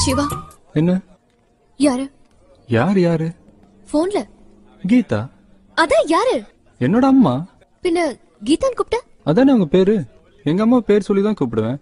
சிவா என்ன யாரு யார் யாரு போன்ல கீதா அதான் யாரு என்னோட அம்மா பின்ன கீதான் கூப்பிட்ட அதானே அவங்க பேரு எங்க அம்மா பேர் சொல்லி தான் கூப்பிடுவேன்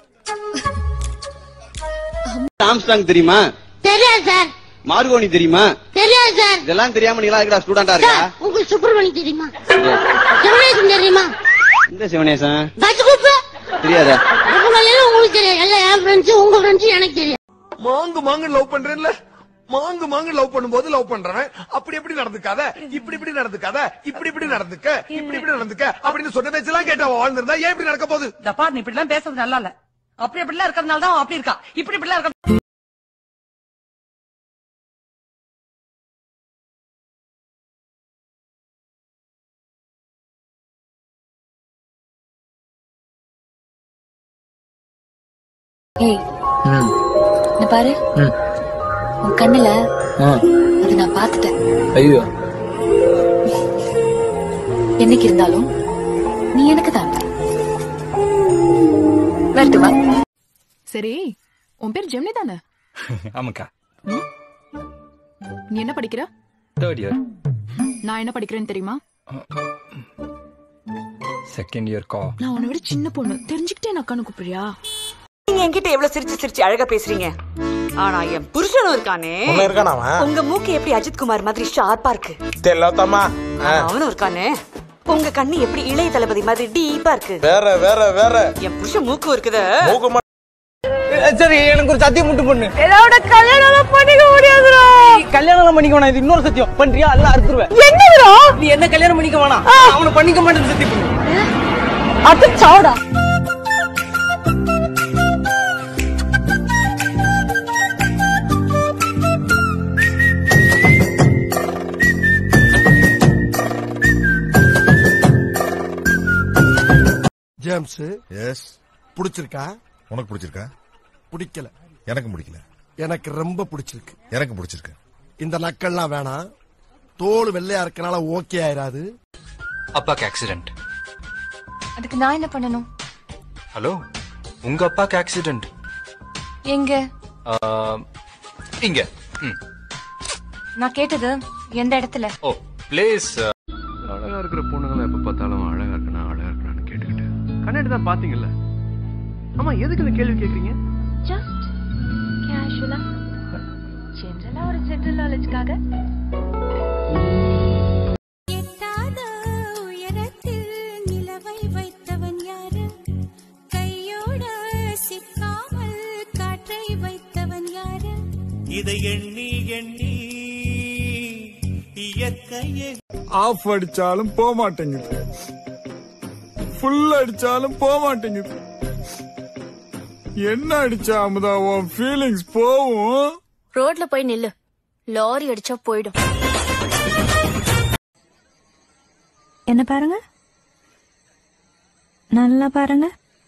ஆம்ஸ்டாங் தெரியுமா தெரியாது சார் மார்கோனி தெரியுமா தெரியாது சார் இதெல்லாம் தெரியாம நீங்களா இருக்கா ஸ்டூடெண்டா இருக்கா சார் உங்களுக்கு சுப்பிரமணி தெரியுமா சிவனேசன் தெரியுமா இந்த சிவனேசன் பஸ் குப்பு தெரியாதா இவங்களெல்லாம் உங்களுக்கு தெரியும் எல்லாம் என் ஃப்ரெண்ட்ஸ் உங்க ஃப்ரெண்ட்ஸ் எனக்கு தெரியும் மாங்கு மாங்கு லவ் பண்றேன்ல மாங்கு மாங்கு லவ் பண்ணும்போது லவ் பண்றவன் அப்படி எப்படி நடந்துக்காத இப்படி இப்படி நடந்துக்காத இப்படி இப்படி நடந்துக்க இப்படி இப்படி நடந்துக்க அப்படின்னு சொன்ன பேச்செல்லாம் கேட்ட அவ வாழ்ந்திருந்தா ஏன் இப்படி நடக்க போகுது இந்த பாரு நீ இப்படி எல்லாம் பேசுறது நல்லா இல்ல அப்படி இப்படி எல்லாம் இருக்கிறதுனால தான் அவன் அப்படி இருக்கா இப்படி இப்படி எல்லாம் இருக்க ஏய் இந்த பாரு உன் கண்ணுல அது நான் பார்த்துட்டேன் ஐயோ என்னைக்கு இருந்தாலும் நீ எனக்கு தான் வரட்டுமா சரி உன் பேர் ஜெமினி தானே ஆமாக்கா நீ என்ன படிக்கிற தேர்ட் இயர் நான் என்ன படிக்கிறேன்னு தெரியுமா செகண்ட் இயர் கா நான் உன்னை விட சின்ன பொண்ணு தெரிஞ்சுக்கிட்டே நான் அக்கானு கூப்பிடுறியா நீங்க என்கிட்ட எவ்வளவு சிரிச்சு சிரிச்சு அழகா பேசுறீங்க ஆனா என் புருஷனும் இருக்கானே உங்க மூக்கு எப்படி அஜித் குமார் மாதிரி ஷார்ப்பா இருக்கு தெரியலத்தம்மா ஆனா அவனும் இருக்கானே உங்க கண்ணு எப்படி இளைய தளபதி மாதிரி டீப்பா இருக்கு வேற வேற வேற என் புருஷன் மூக்கு இருக்குது சரி எனக்கு ஒரு சத்தியம் மட்டும் பண்ணு என்னோட கல்யாணம் பண்ணிக்க முடியாதுடா கல்யாணம் பண்ணிக்க வேணாம் இது இன்னொரு சத்தியம் பண்றியா அல்ல அறுத்துருவேன் என்னடா நீ என்ன கல்யாணம் பண்ணிக்க வேணாம் அவனை பண்ணிக்க மாட்டேன்னு சத்தியம் பண்ணு அது சாவுடா ஜேம்ஸ் எஸ் பிடிச்சிருக்கா உனக்கு பிடிச்சிருக்கா பிடிக்கல எனக்கு பிடிக்கல எனக்கு ரொம்ப பிடிச்சிருக்கு எனக்கு பிடிச்சிருக்கு இந்த நக்கல்லாம் வேணாம் தோல் வெள்ளையா இருக்கனால ஓகே ஆயிராது அப்பாக்கு ஆக்சிடென்ட் அதுக்கு நான் என்ன பண்ணணும் ஹலோ உங்க அப்பாக்கு ஆக்சிடென்ட் எங்க இங்க ம். நான் கேட்டது எந்த இடத்துல ஓ பிளேஸ் அழகா இருக்கிற பொண்ணுங்களை எப்ப பார்த்தாலும் அழகா இருக்கணும் அழகா இருக்கணும்னு கேட்டுக்கிட்டு கண்ணாடி தான் பாத்தீங்கல்ல ஆமா எதுக்கு இந்த கேள்வி கேக்குறீங்க ஜஸ்ட் கேஷுவலா ஜெனரலா ஒரு ஜெனரல் நாலேஜ்க்காக எட்டாத உயரத்தில் நிலவை வைத்தவன் யாரு கையோட சிக்காமல் காற்றை வைத்தவன் யாரு இதை எண்ணி எண்ணி இயற்கையே ஆஃப் அடிச்சாலும் போக மாட்டேங்குது ஃபுல் அடிச்சாலும் போக மாட்டேங்குது என்ன அடிச்சா அமுதா உன் ஃபீலிங்ஸ் போவும் ரோட்ல போய் நில்லு லாரி அடிச்சா போயிடும் என்ன பாருங்க நல்லா பாருங்க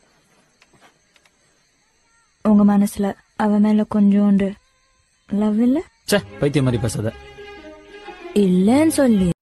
உங்க மனசுல அவ மேல கொஞ்சோண்டு லவ் இல்ல சே பைத்தியம் மாதிரி பேசாத இல்லன்னு சொல்லி